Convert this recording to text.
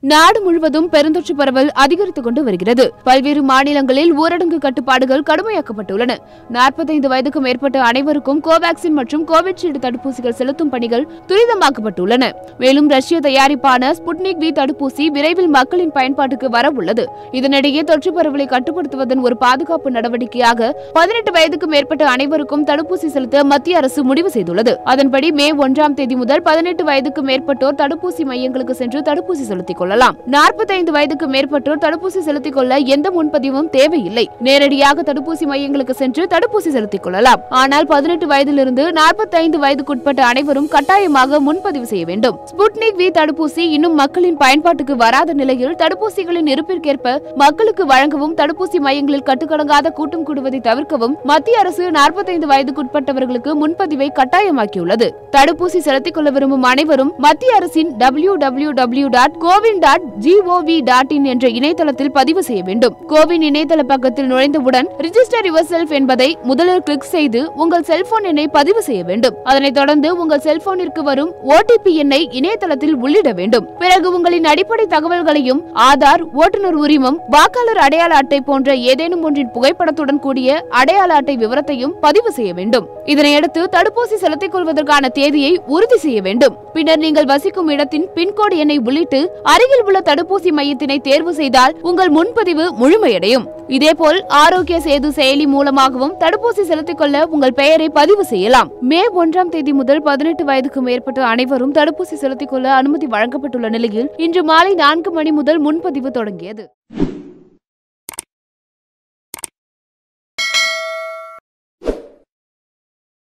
நாடு முழுவதும் பெருந்தொற்று பரவல் அதிகரித்துக் கொண்டு வருகிறது பல்வேறு மாநிலங்களில் ஊரடங்கு கட்டுப்பாடுகள் கடுமையாக்கப்பட்டுள்ளன நாற்பத்தைந்து வயதுக்கு மேற்பட்ட அனைவருக்கும் கோவாக்சின் மற்றும் கோவிஷீல்டு தடுப்பூசிகள் செலுத்தும் பணிகள் துரிதமாக்கப்பட்டுள்ளன மேலும் ரஷ்ய தயாரிப்பான ஸ்புட்னிக் வி தடுப்பூசி விரைவில் மக்களின் பயன்பாட்டுக்கு வர உள்ளது இதனிடையே தொற்று பரவலை கட்டுப்படுத்துவதன் ஒரு பாதுகாப்பு நடவடிக்கையாக பதினெட்டு வயதுக்கு மேற்பட்ட அனைவருக்கும் தடுப்பூசி செலுத்த மத்திய அரசு முடிவு செய்துள்ளது அதன்படி மே ஒன்றாம் தேதி முதல் பதினெட்டு வயதுக்கு மேற்பட்டோர் தடுப்பூசி மையங்களுக்கு சென்று தடுப்பூசி செலுத்திக் கொள்ளலாம் நாற்பத்தைந்து வயதுக்கு மேற்பட்டோர் தடுப்பூசி செலுத்திக் கொள்ள எந்த முன்பதிவும் தேவையில்லை நேரடியாக தடுப்பூசி மையங்களுக்கு சென்று தடுப்பூசி செலுத்திக் கொள்ளலாம் ஆனால் பதினெட்டு வயதிலிருந்து நாற்பத்தைந்து வயதுக்குட்பட்ட அனைவரும் கட்டாயமாக முன்பதிவு செய்ய வேண்டும் ஸ்புட்னிக் வி தடுப்பூசி இன்னும் மக்களின் பயன்பாட்டுக்கு வராத நிலையில் தடுப்பூசிகளின் இருப்பிற்கேற்ப மக்களுக்கு வழங்கவும் தடுப்பூசி மையங்களில் கட்டுக்கடங்காத கூட்டம் கூடுவதை தவிர்க்கவும் மத்திய அரசு நாற்பத்தைந்து வயதுக்குட்பட்டவர்களுக்கு முன்பதிவை கட்டாயமாக்கியுள்ளது தடுப்பூசி செலுத்திக் கொள்ள விரும்பும் அனைவரும் மத்திய அரசின் W W W dot CoWIN dot G O V dot in என்ற இணையதளத்தில் பதிவு செய்ய வேண்டும் கோவின் இணையதள பக்கத்தில் நுழைந்தவுடன் ரிஜிஸ்டர் யுவர் செல்ஃப் என்பதை முதலில் கிளிக் செய்து உங்கள் செல்போன் எண்ணை பதிவு செய்ய வேண்டும் அதனைத் தொடர்ந்து உங்கள் செல்போனிற்கு வரும் ஓடிபி எண்ணை இணையதளத்தில் உள்ளிட வேண்டும் பிறகு உங்களின் அடிப்படை தகவல்களையும் ஆதார் ஓட்டுநர் உரிமம் வாக்காளர் அடையாள அட்டை போன்ற ஏதேனும் ஒன்றின் புகைப்படத்துடன் கூடிய அடையாள அட்டை விவரத்தையும் பதிவு செய்ய வேண்டும் இதனையடுத்து தடுப்பூசி செலுத்திக் கொள்வதற்கான தேதியை உறுதி செய்ய வேண்டும் பின்னர் நீங்கள் வசிக்கும் இடத்தின் பின்கோடு எண்ணை உள்ளிட்டு அருகில் உள்ள தடுப்பூசி மையத்தினை தேர்வு செய்தால் உங்கள் முன்பதிவு முழுமையடையும் இதேபோல் ஆரோக்கிய சேது செயலி மூலமாகவும் தடுப்பூசி செலுத்திக் கொள்ள உங்கள் பெயரை பதிவு செய்யலாம் மே ஒன்றாம் தேதி முதல் பதினெட்டு வயதுக்கு மேற்பட்ட அனைவரும் தடுப்பூசி செலுத்திக் கொள்ள அனுமதி வழங்கப்பட்டுள்ள நிலையில் இன்று மாலை நான்கு மணி முதல் முன்பதிவு தொடங்கியது